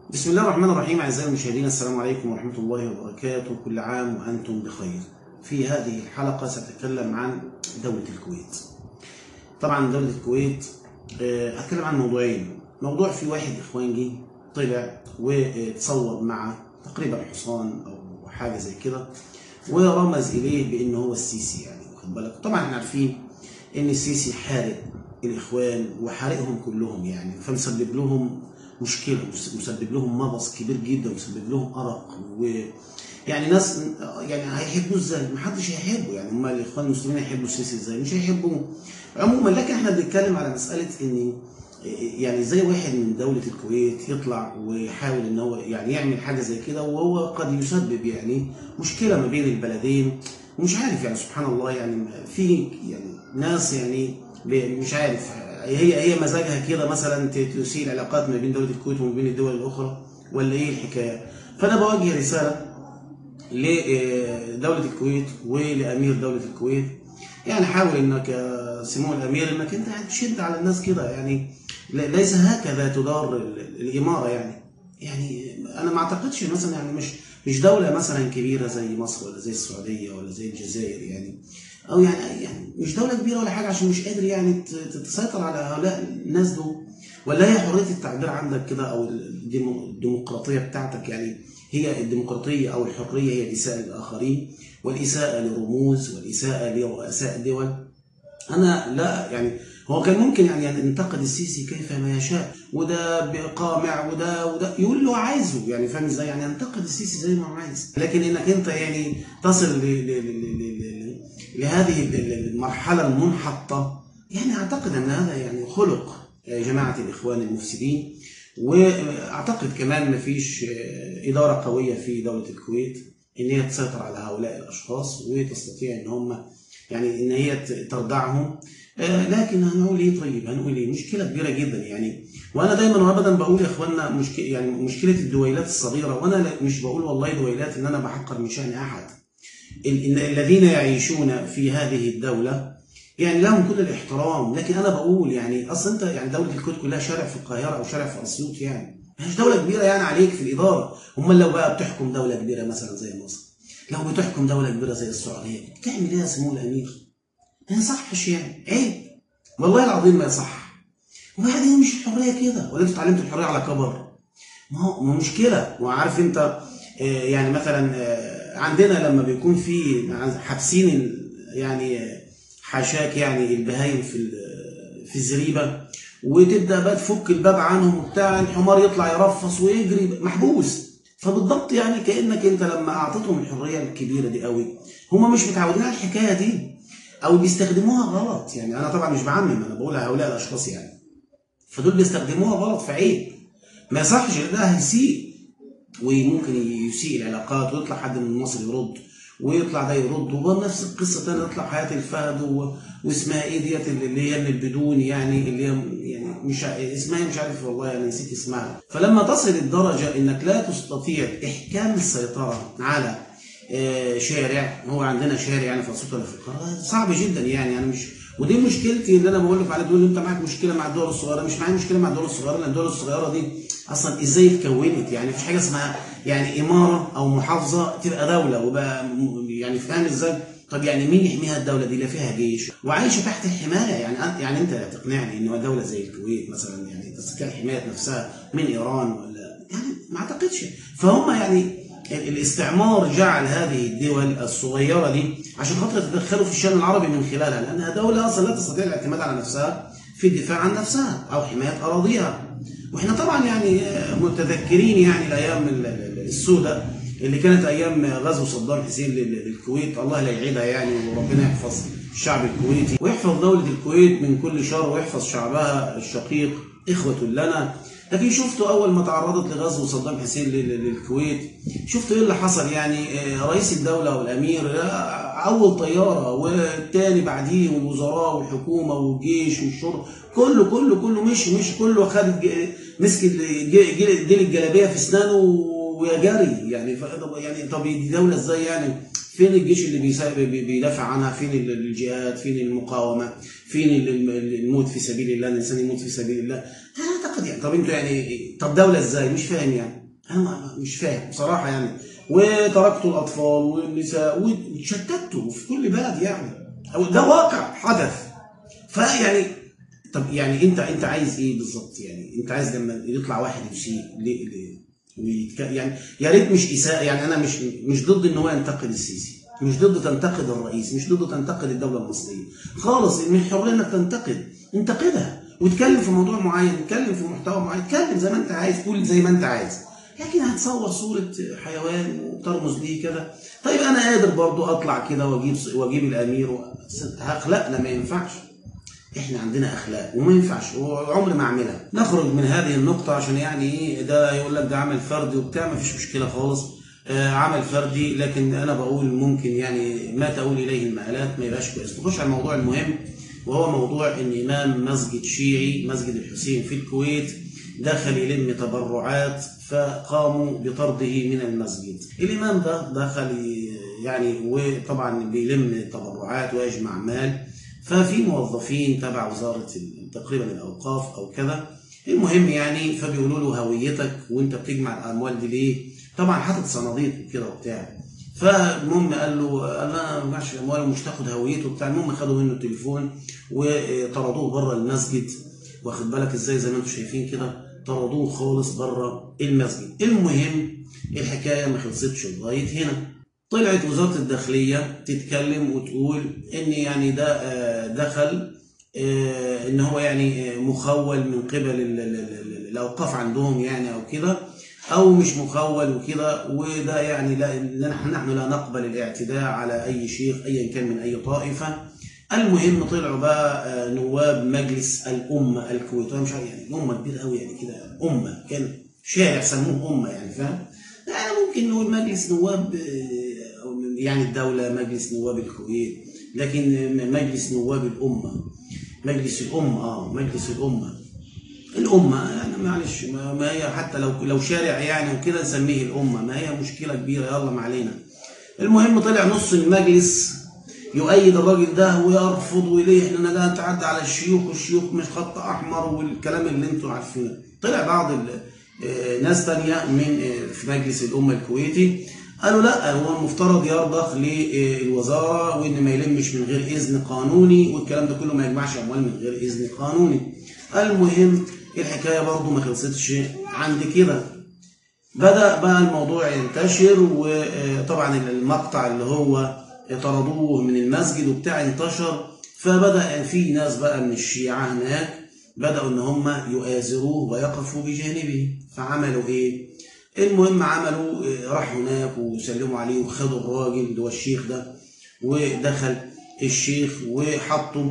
بسم الله الرحمن الرحيم أعزائي المشاهدين السلام عليكم ورحمة الله وبركاته كل عام وأنتم بخير في هذه الحلقة سأتكلم عن دولة الكويت طبعا دولة الكويت آه، هتكلم عن موضوعين موضوع في واحد إخوانجي طلع وتصور مع تقريبا حصان أو حاجة زي كده ورمز إليه بأن هو السيسي يعني واخد بالك طبعا احنا عارفين ان السيسي حارق الاخوان وحارقهم كلهم يعني فمسبب لهم مشكله مسبب لهم مغص كبير جدا مسبب لهم ارق و يعني ناس يعني هيحبوه ازاي؟ محدش هيحبه يعني هم الاخوان المسلمين هيحبوا السيسي ازاي؟ مش هيحبوه عموما لكن احنا بنتكلم على مساله ان يعني زي واحد من دولة الكويت يطلع ويحاول ان هو يعني يعمل حاجة زي كده وهو قد يسبب يعني مشكلة ما بين البلدين ومش عارف يعني سبحان الله يعني في يعني ناس يعني مش عارف هي هي مزاجها كده مثلا تسيء العلاقات ما بين دولة الكويت وما بين الدول الأخرى ولا ايه الحكاية؟ فأنا بوجه رسالة لدولة الكويت ولأمير دولة الكويت يعني حاول انك يا سمو الامير انك انت يعني تشد على الناس كده يعني ليس هكذا تدار الاماره يعني يعني انا ما اعتقدش مثلا يعني مش مش دوله مثلا كبيره زي مصر ولا زي السعوديه ولا زي الجزائر يعني او يعني يعني مش دوله كبيره ولا حاجه عشان مش قادر يعني تسيطر على هؤلاء الناس دول ولا هي حريه التعبير عندك كده او الديمقراطيه بتاعتك يعني هي الديمقراطيه او الحريه هي الاساءه للاخرين والإساءة لرموز والإساءة لرؤساء دول أنا لا يعني هو كان ممكن يعني ينتقد السيسي كيفما يشاء وده قامع وده وده يقول له عايزه يعني فاهم ازاي يعني ينتقد السيسي زي ما هو عايز لكن انك انت يعني تصل ل ل ل ل لهذه المرحله المنحطه يعني اعتقد ان هذا يعني خلق جماعه الاخوان المفسدين واعتقد كمان ما فيش اداره قويه في دوله الكويت ان هي تسيطر على هؤلاء الاشخاص وتستطيع ان هم يعني ان هي تردعهم لكن هنقول ايه طيب هنقول ايه مشكله كبيره جدا يعني وانا دايما وابدا بقول يا اخوانا مشكله يعني مشكله الدويلات الصغيره وانا مش بقول والله دويلات ان انا بحقر من شان احد الذين يعيشون في هذه الدوله يعني لهم كل الاحترام لكن انا بقول يعني اصل انت يعني دوله الكويت كلها شارع في القاهره او شارع في اسيوط يعني مش دولة كبيرة يعني عليك في الإدارة أمال لو بقى بتحكم دولة كبيرة مثلا زي مصر لو بتحكم دولة كبيرة زي السعودية بتعمل إيه يا سمو الأمير؟ ما يصحش يعني عيب والله العظيم ما يصح وبعدين مش الحرية كده ولا أنت اتعلمت الحرية على كبر ما هو ما مشكلة وعارف أنت يعني مثلا عندنا لما بيكون في حابسين يعني حاشاك يعني البهايم في في الزريبه وتبدا بقى تفك الباب عنهم وبتاع الحمار يطلع يرفص ويجري محبوس فبالضبط يعني كانك انت لما اعطيتهم الحريه الكبيره دي قوي هم مش متعودين على الحكايه دي او بيستخدموها غلط يعني انا طبعا مش بعمم انا بقول هؤلاء الاشخاص يعني فدول بيستخدموها غلط في عيب ما يصحش ده هيسيء وممكن يسيء العلاقات ويطلع حد من مصر يرد ويطلع ده يرد وبرضه نفس القصه تانية تطلع حياه الفهد و... واسمها ايه ديت اللي هي من البدون يعني اللي هي يعني مش اسمها مش عارف والله يعني نسيت اسمها فلما تصل الدرجه انك لا تستطيع احكام السيطره على شارع هو عندنا شارع يعني في اسيوط ولا في القاهره صعب جدا يعني انا مش ودي مشكلتي اللي انا بقول لك عليها تقول انت معاك مشكله مع الدول الصغيره مش معايا مشكله مع الدول الصغيره لان الدول الصغيره دي اصلا ازاي اتكونت يعني مفيش حاجه اسمها يعني اماره او محافظه تبقى دوله وبقى يعني فاهم ازاي طب يعني مين يحميها الدوله دي لا فيها جيش وعايشه تحت الحمايه يعني يعني انت تقنعني ان دوله زي الكويت مثلا يعني تستطيع حمايه نفسها من ايران ولا يعني ما اعتقدش فهم يعني الاستعمار جعل هذه الدول الصغيرة دي عشان خاطر يتدخلوا في الشأن العربي من خلالها لأنها دولة أصلا لا تستطيع الاعتماد على نفسها في الدفاع عن نفسها أو حماية أراضيها وإحنا طبعا يعني متذكرين يعني الأيام السوداء اللي كانت أيام غزو صدام حسين للكويت الله لا يعيدها يعني وربنا يحفظ الشعب الكويتي ويحفظ دولة الكويت من كل شر ويحفظ شعبها الشقيق إخوة لنا لكن شفتوا اول ما تعرضت لغزو صدام حسين للكويت شفتوا ايه اللي حصل يعني رئيس الدوله والامير اول طياره والتاني بعديه والوزراء والحكومه والجيش والشرطه كله كله كله مش مش كله خد مسك ديل الجلابيه في اسنانه ويا جري يعني يعني طب دي دوله ازاي يعني فين الجيش اللي بيسا- بي- بيدافع عنها فين ال- الجهاد فين المقاومه فين ال- ال- الموت في سبيل الله الانسان يموت في سبيل الله انا اعتقد يعني طب انتوا يعني طب دوله ازاي مش فاهم يعني انا ما- مش فاهم بصراحه يعني وتركتوا الاطفال والنساء وشتتوا في كل بلد يعني أو ده واقع حدث فيعني طب يعني انت انت عايز ايه بالظبط يعني انت عايز لما يطلع واحد يسيء ليه ليه ويتك... يعني يا ريت مش اساءه يعني انا مش مش ضد ان هو ينتقد السيسي مش ضد تنتقد الرئيس مش ضد تنتقد الدوله المصريه خالص من حر انك تنتقد انتقدها واتكلم في موضوع معين اتكلم في محتوى معين اتكلم زي ما انت عايز قول زي ما انت عايز لكن هتصور صوره حيوان وترمز ليه كده طيب انا قادر برضو اطلع كده واجيب واجيب الامير و... اخلاقنا ما ينفعش احنا عندنا اخلاق وما ينفعش وعمري ما اعملها نخرج من هذه النقطه عشان يعني ايه ده يقول لك ده عمل فردي وبتاع ما فيش مشكله خالص آه عمل فردي لكن انا بقول ممكن يعني ما تؤول اليه المآلات ما يبقاش كويس نخش على الموضوع المهم وهو موضوع ان امام مسجد شيعي مسجد الحسين في الكويت دخل يلم تبرعات فقاموا بطرده من المسجد الامام ده دخل يعني وطبعا بيلم تبرعات ويجمع مال ففي موظفين تبع وزارة تقريبا الأوقاف أو كذا المهم يعني فبيقولوا له هويتك وأنت بتجمع الأموال دي ليه؟ طبعا حاطط صناديق كده وبتاع فالمهم قال له انا ما بجمعش الاموال ومش تاخد هويته وبتاع المهم خدوا منه التليفون وطردوه بره المسجد واخد بالك ازاي زي ما انتم شايفين كده طردوه خالص بره المسجد المهم الحكايه ما خلصتش لغايه هنا طلعت وزارة الداخلية تتكلم وتقول إن يعني ده دخل إن هو يعني مخول من قبل الأوقاف عندهم يعني أو كده أو مش مخول وكده وده يعني لا نحن لا نقبل الاعتداء على أي شيخ أيا كان من أي طائفة المهم طلعوا بقى نواب مجلس الأمة الكويت مش عارف يعني أمة كبيرة قوي يعني كده أمة كان شارع سموه أمة يعني فاهم؟ يعني ممكن نقول مجلس نواب يعني الدولة مجلس نواب الكويت لكن مجلس نواب الأمة مجلس الأمة اه مجلس الأمة الأمة يعني معلش ما هي حتى لو لو شارع يعني وكده نسميه الأمة ما هي مشكلة كبيرة يلا ما علينا المهم طلع نص المجلس يؤيد الراجل ده ويرفض وليه احنا ده نتعدى على الشيوخ والشيوخ مش خط احمر والكلام اللي انتم عارفينه طلع بعض ناس تانية من في مجلس الامه الكويتي قالوا لا هو المفترض يرضخ للوزاره وان ما يلمش من غير اذن قانوني والكلام ده كله ما يجمعش اموال من غير اذن قانوني المهم الحكايه برضه ما خلصتش عند كده بدا بقى الموضوع ينتشر وطبعا المقطع اللي هو طردوه من المسجد وبتاع انتشر فبدا في ناس بقى من الشيعه هناك بداوا ان هم يؤازروه ويقفوا بجانبه فعملوا ايه المهم عملوا راحوا هناك وسلموا عليه وخدوا الراجل اللي هو الشيخ ده ودخل الشيخ وحطوا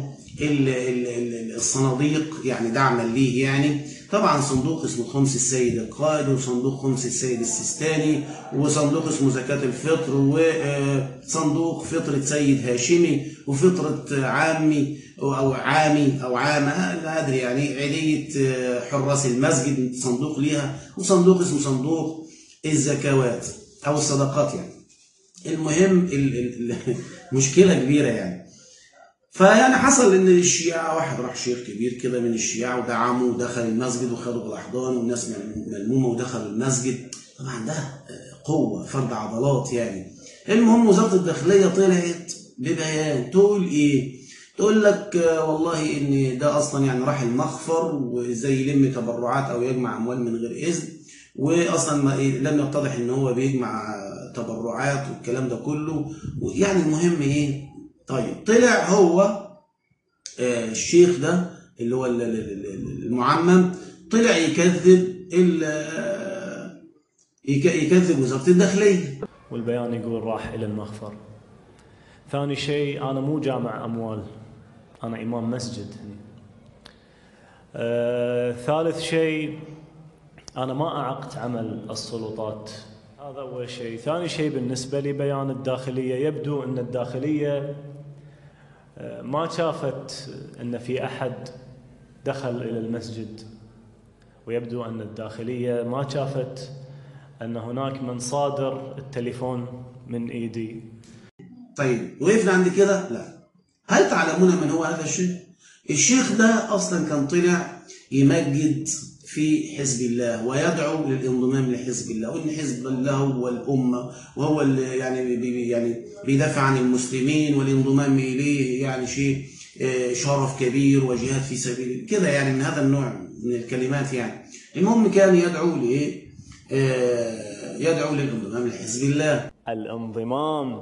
الصناديق يعني دعما ليه يعني طبعا صندوق اسمه خمس السيد القائد وصندوق خمس السيد السيستاني وصندوق اسمه زكاة الفطر وصندوق فطرة سيد هاشمي وفطرة عامي أو عامي أو عامة لا أدري يعني عيدية حراس المسجد صندوق ليها وصندوق اسمه صندوق الزكوات أو الصدقات يعني المهم مشكلة كبيرة يعني فيعني حصل ان الشيعة واحد راح شيخ كبير كده من الشيعة ودعمه ودخل المسجد وخدوا بالاحضان والناس ملمومه ودخلوا المسجد طبعا ده قوه فرد عضلات يعني المهم وزاره الداخليه طلعت ببيان تقول ايه؟ تقول لك والله ان ده اصلا يعني راح المخفر وازاي يلم تبرعات او يجمع اموال من غير اذن واصلا ما لم يتضح ان هو بيجمع تبرعات والكلام ده كله يعني المهم ايه؟ طيب طلع هو الشيخ ده اللي هو المعمم طلع يكذب يكذب وزاره الداخليه والبيان يقول راح الى المخفر ثاني شيء انا مو جامع اموال انا امام مسجد آه، ثالث شيء انا ما اعقت عمل السلطات هذا اول شيء ثاني شيء بالنسبه لي بيان الداخليه يبدو ان الداخليه ما شافت ان في احد دخل الى المسجد ويبدو ان الداخليه ما شافت ان هناك من صادر التليفون من ايدي طيب وقفنا عند كده لا هل تعلمون من هو هذا الشيخ الشيخ ده اصلا كان طلع يمجد في حزب الله ويدعو للانضمام لحزب الله وان حزب الله هو الامه وهو اللي يعني بي يعني بيدافع عن المسلمين والانضمام اليه يعني شيء شرف كبير وجهاد في سبيل كده يعني من هذا النوع من الكلمات يعني المهم كان يدعو لايه يدعو للانضمام لحزب الله الانضمام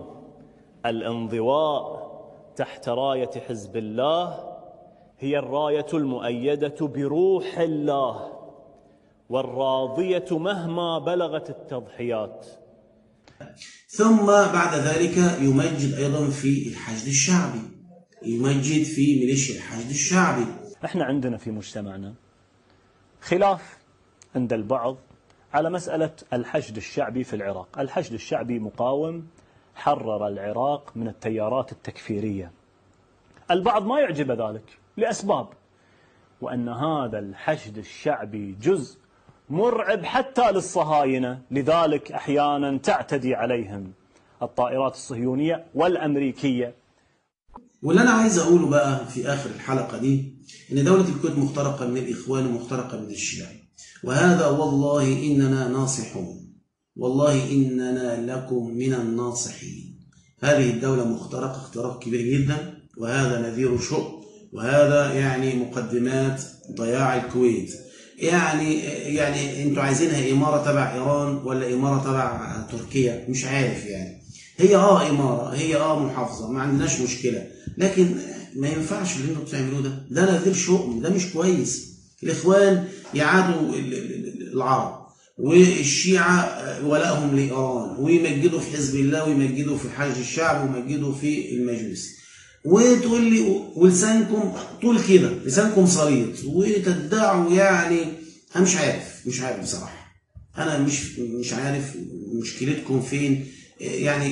الانضواء تحت رايه حزب الله هي الرايه المؤيده بروح الله والراضيه مهما بلغت التضحيات ثم بعد ذلك يمجد ايضا في الحشد الشعبي يمجد في ميليشيا الحشد الشعبي احنا عندنا في مجتمعنا خلاف عند البعض على مسألة الحشد الشعبي في العراق الحشد الشعبي مقاوم حرر العراق من التيارات التكفيرية البعض ما يعجب ذلك لأسباب وأن هذا الحشد الشعبي جزء مرعب حتى للصهاينة لذلك أحيانا تعتدي عليهم الطائرات الصهيونية والأمريكية واللي أنا عايز أقوله بقى في آخر الحلقة دي إن دولة الكويت مخترقة من الإخوان ومخترقة من الشيعة وهذا والله إننا ناصحون والله إننا لكم من الناصحين هذه الدولة مخترقة اختراق كبير جدا وهذا نذير شؤم وهذا يعني مقدمات ضياع الكويت يعني يعني انتوا عايزينها اماره تبع ايران ولا اماره تبع تركيا مش عارف يعني هي اه اماره هي اه محافظه ما عندناش مشكله لكن ما ينفعش اللي انتوا بتعملوه ده ده نذير شؤم ده مش كويس الاخوان يعادوا العرب والشيعة ولائهم لإيران ويمجدوا في حزب الله ويمجدوا في حاج الشعب ويمجدوا في المجلس وتقول لي ولسانكم طول كده لسانكم صليط وتدعوا يعني انا مش عارف مش عارف بصراحه انا مش مش عارف مشكلتكم فين يعني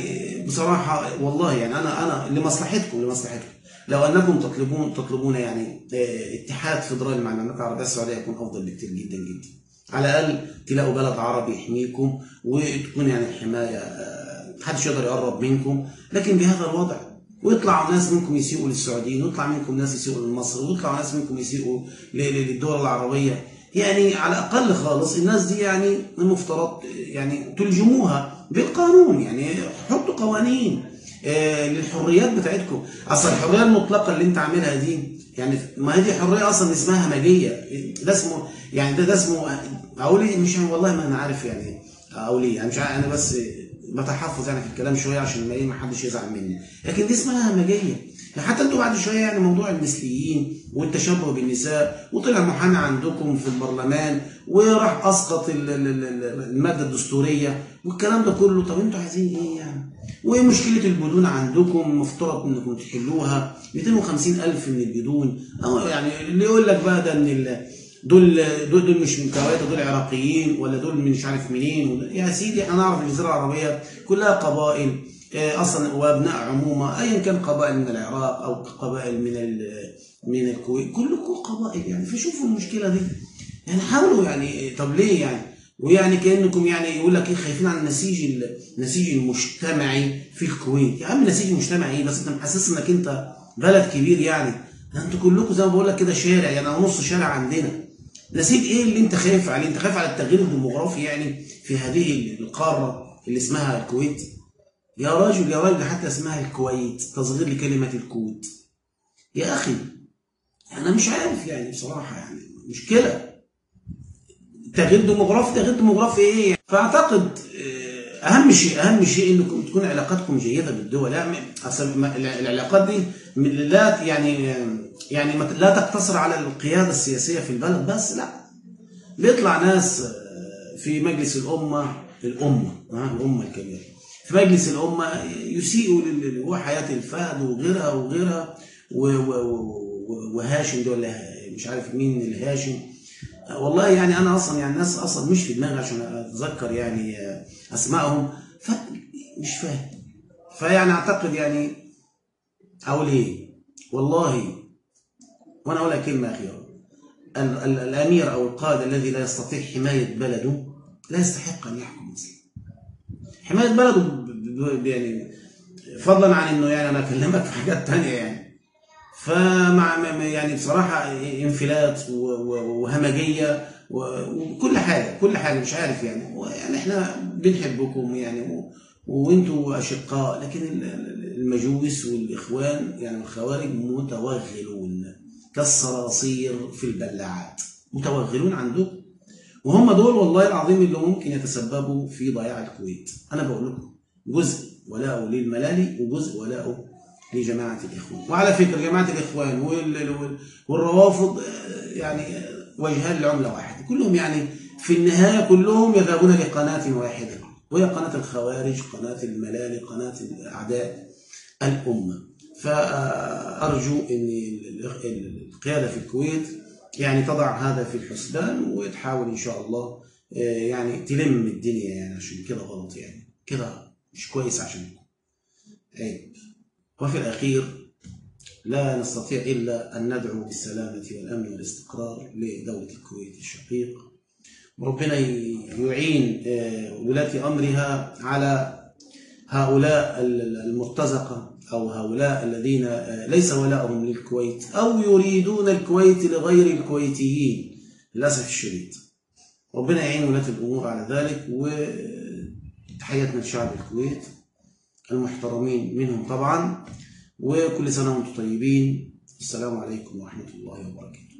بصراحه والله يعني انا انا لمصلحتكم لمصلحتكم لو انكم تطلبون تطلبون يعني اتحاد فيدرالي مع المملكه العربيه السعوديه يكون افضل بكتير جدا جدا على الاقل تلاقوا بلد عربي يحميكم وتكون يعني الحمايه محدش يقدر يقرب منكم لكن بهذا الوضع ويطلعوا ناس منكم يسيئوا للسعوديين ويطلع منكم ناس يسيئوا لمصر ويطلعوا ناس منكم يسيئوا للدول العربية يعني على الأقل خالص الناس دي يعني المفترض يعني تلجموها بالقانون يعني حطوا قوانين للحريات بتاعتكم اصل الحريه المطلقه اللي انت عاملها دي يعني ما هي دي حريه اصلا اسمها همجيه ده اسمه يعني ده, ده اسمه اقول ايه مش والله ما انا عارف يعني اقول ايه يعني مش انا بس بتحفظ يعني في الكلام شويه عشان ما ايه ما حدش يزعل مني لكن دي اسمها همجيه يعني حتى انتوا بعد شويه يعني موضوع المثليين والتشبه بالنساء وطلع محامي عندكم في البرلمان وراح اسقط الماده الدستوريه والكلام ده كله طب انتوا عايزين ايه يعني؟ ومشكله البدون عندكم مفترض انكم تحلوها 250 الف من البدون أو يعني اللي يقول لك بقى ده ان دول دول, دول مش من كويت دول عراقيين ولا دول مش عارف منين يا سيدي احنا نعرف الجزيره العربيه كلها قبائل اصلا وابناء عمومه ايا كان قبائل من العراق او قبائل من من الكويت كلكم قبائل يعني فشوفوا المشكله دي يعني حاولوا يعني طب ليه يعني ويعني كانكم يعني يقول لك ايه خايفين على النسيج النسيج المجتمعي في الكويت يا عم النسيج المجتمعي ايه بس انت محسس انك انت بلد كبير يعني ده انتوا كلكم زي ما بقول لك كده شارع يعني او نص شارع عندنا نسيج ايه اللي انت خايف عليه انت خايف على التغيير الديموغرافي يعني في هذه القاره اللي اسمها الكويت يا راجل يا راجل حتى اسمها الكويت تصغير لكلمه الكوت يا اخي انا مش عارف يعني بصراحه يعني مشكله تغيير ديموغرافي تغيير ديموغرافي ايه فاعتقد اهم شيء اهم شيء انكم تكون علاقاتكم جيده بالدول لا اصل العلاقات دي لا يعني يعني لا تقتصر على القياده السياسيه في البلد بس لا بيطلع ناس في مجلس الامه الامه الامه الكبيره في مجلس الامه يسيئوا وحياه الفهد وغيرها وغيرها وهاشم دي ولا مش عارف مين الهاشم والله يعني انا اصلا يعني الناس اصلا مش في دماغي عشان اتذكر يعني اسمائهم فمش فاهم فيعني اعتقد يعني اقول ايه والله وانا اقول لك كلمه اخيره الامير او القائد الذي لا يستطيع حمايه بلده لا يستحق ان يحكم مصر حمايه بلده يعني فضلا عن انه يعني انا اكلمك في حاجات تانية يعني فمع م- م- يعني بصراحه انفلات و- و- وهمجيه و- وكل حاجه كل حاجه مش عارف يعني يعني احنا بنحبكم يعني و- وانتوا اشقاء لكن ال- ال- المجوس والاخوان يعني الخوارج متوغلون كالصراصير في البلاعات متوغلون عندكم وهم دول والله العظيم اللي ممكن يتسببوا في ضياع الكويت انا بقول لكم جزء ولاؤه للملالي وجزء ولاؤه لجماعه الاخوان وعلى فكره جماعه الاخوان وال- وال- والروافض آه، يعني آه، وجهان لعمله واحده كلهم يعني في النهايه كلهم يذهبون لقناه واحده وهي قناه الخوارج قناه الملالي قناه الاعداء الامه فارجو ان ال- ال- القياده في الكويت يعني تضع هذا في الحسبان وتحاول ان شاء الله آه، يعني تلم الدنيا يعني عشان كده غلط يعني كده مش كويس عشانكم عيب وفي الأخير لا نستطيع إلا أن ندعو بالسلامة والأمن والاستقرار لدولة الكويت الشقيق وربنا ي- يعين آه، ولاة أمرها على هؤلاء ال- المرتزقة أو هؤلاء الذين آه، ليس ولاؤهم للكويت أو يريدون الكويت لغير الكويتيين للأسف الشديد ربنا يعين ولاة الأمور على ذلك وتحياتنا لشعب الكويت المحترمين منهم طبعا وكل سنة وانتم طيبين السلام عليكم ورحمة الله وبركاته